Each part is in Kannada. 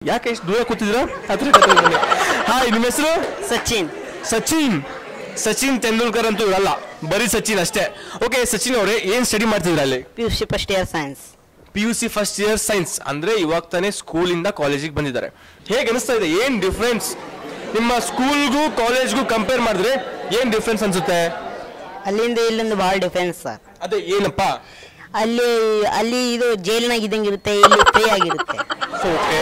ಯಾಕೆ ಇಷ್ಟು ದೂರ ಕೂತಿದ್ದೀರಾ ಹತ್ರ ಹತ್ರ ಬನ್ನಿ ಹಾಯ್ ನಿಮ್ಮ ಹೆಸರು ಸಚಿನ್ ಸಚಿನ್ ಸಚಿನ್ ತೆಂಡೂಲ್ಕರ್ ಅಂತೂ ಇರಲ್ಲ ಬರೀ ಸಚಿನ್ ಅಷ್ಟೇ ಓಕೆ ಸಚಿನ್ ಅವರೇ ಏನ್ ಸ್ಟಡಿ ಮಾಡ್ತಿದ್ರ ಅಲ್ಲಿ P U C first year science P U C first year science ಅಂದ್ರೆ ಇವಾಗ ತಾನೇ ಸ್ಕೂಲಿಂದ ಕಾಲೇಜಿಗೆ ಬಂದಿದ್ದಾರೆ ಹೇಗೆ ಅನಿಸ್ತಾ ಇದೆ ಏನ್ ಡಿಫ್ರೆನ್ಸ್ ನಿಮ್ಮ ಸ್ಕೂಲ್ಗೂ ಕಾಲೇಜ್ಗೂ ಕಂಪೇರ್ ಮಾಡಿದ್ರೆ ಏನ್ ಡಿಫ್ರೆನ್ಸ್ ಅನ್ಸುತ್ತೆ ಅಲ್ಲಿಂದ ಇಲ್ಲಿಂದ ಭಾಳ ಡಿಫ್ರೆನ್ಸ್ ಸರ್ ಅದೇ ಏನಪ್ಪಾ ಅಲ್ಲಿ ಅಲ್ಲಿ ಇದು ಜೈಲ್ನಾಗ ಇದ್ದಂಗೆ ಇರುತ್ತೆ ಇಲ್ಲಿ ಫ್ರೀ ಆಗಿರುತ್ತೆ ಓಕೆ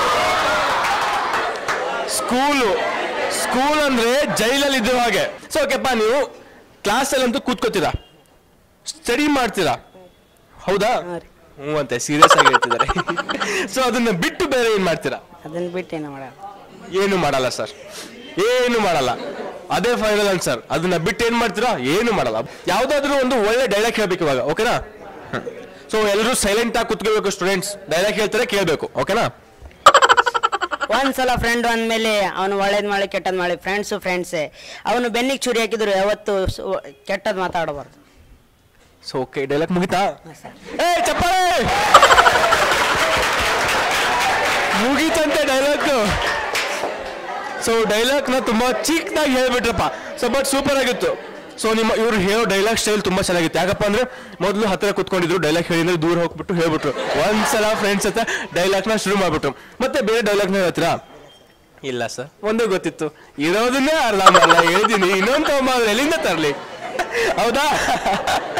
ಸ್ಕೂಲು ಸ್ಕೂಲ್ ಅಂದ್ರೆ ಜೈಲಲ್ಲಿ ಇದ್ದ ಹಾಗೆ ಸೊ ಓಕೆಪ್ಪ ನೀವು ಕ್ಲಾಸಲ್ಲಂತೂ ಕೂತ್ಕೋತೀರಾ ಸ್ಟಡಿ ಮಾಡ್ತೀರಾ ಹೌದಾ ಹಾಂ ರೀ ಹ್ಞೂ ಅಂತೆ ಸೀರಿಯಸ್ ಆಗಿ ಹೇಳ್ತಿದ್ದಾರೆ ಸೊ ಅದನ್ನ ಬಿಟ್ಟು ಬೇರೆ ಏನ್ ಮಾಡ್ತೀರಾ ಅದನ್ನ ಬಿಟ್ಟು ಏನು ಮಾಡಲ್ಲ ಏನು ಮಾಡಲ್ಲ ಸರ್ ಏನು ಮಾಡಲ್ಲ ಅದೇ ಫೈನಲ್ ಆನ್ಸರ್ ಅದನ್ನ ಬಿಟ್ಟು ಏನ್ ಮಾಡ್ತೀರಾ ಏನು ಮಾಡಲ್ಲ ಯಾವ್ದಾದ್ರು ಒಂದು ಒಳ್ಳೆ ಡೈಲಾಗ್ ಹೇಳ್ಬೇಕು ಇವಾಗ ಓಕೆನಾ ಸೊ ಎಲ್ಲರೂ ಸೈಲೆಂಟ್ ಆಗಿ ಕುತ್ಕೋಬೇಕು ಸ್ಟೂಡೆಂಟ್ಸ್ ಡೈಲಾಗ್ ಹೇಳ್ತಾರೆ ಕೇಳಬೇಕು ಓಕೆನಾ ಒಂದ್ಸಲ ಫ್ರೆಂಡ್ ಅಂದಮೇಲೆ ಅವನು ಒಳ್ಳೇದು ಮಾಡಿ ಕೆಟ್ಟದ್ ಮಾಡಿ ಫ್ರೆಂಡ್ಸು ಫ್ರೆಂಡ್ಸೇ ಅವನು ಬೆನ್ನಿಗೆ ಚೂರಿ ಹಾಕಿದ್ರು ಯಾವತ್ತು ಕೆಟ್ಟದ್ ಮಾತಾಡಬಾರ್ದು ಸೊ ಓಕೆ ಡೈಲಾಗ್ ಮುಗಿತಾ ಏ ಚಪ್ಪಾಳೆ ಮುಗೀತಂತೆ ಡೈಲಾಗ್ ಸೊ ಡೈಲಾಗ್ನ ತುಂಬಾ ಚಿಕ್ಕದಾಗಿ ಹೇಳ್ಬಿಟ್ರಪ್ಪ ಸೊ ಬಟ್ ಸೂಪರ್ ಆಗಿತ್ತು ಸೊ ನಿಮ್ಮ ಇವ್ರು ಹೇಳೋ ಡೈಲಾಗ್ ಸ್ಟೈಲ್ ತುಂಬಾ ಚೆನ್ನಾಗಿತ್ತು ಯಾಕಪ್ಪ ಅಂದ್ರೆ ಮೊದಲು ಹತ್ತಿರ ಕುತ್ಕೊಂಡಿದ್ರು ಡೈಲಾಗ್ ಹೇಳಿದ್ರೆ ದೂರ ಹೋಗ್ಬಿಟ್ಟು ಹೇಳ್ಬಿಟ್ರು ಒಂದ್ಸಲ ಫ್ರೆಂಡ್ಸ್ ಹತ್ರ ಡೈಲಾಗ್ನ ಶುರು ಮಾಡ್ಬಿಟ್ರು ಮತ್ತೆ ಬೇರೆ ಡೈಲಾಗ್ನ ಹೇಳ್ತೀರಾ ಇಲ್ಲ ಸರ್ ಒಂದೇ ಗೊತ್ತಿತ್ತು ಇರೋದನ್ನೇ ಅರ್ಧ ಮಾಡಲ್ಲ ಹೇಳಿದೀನಿ ಇನ್ನೊಂದು ತಗೊಂಬ ಎಲ್ಲಿಂದ ತರಲಿ ಹೌದಾ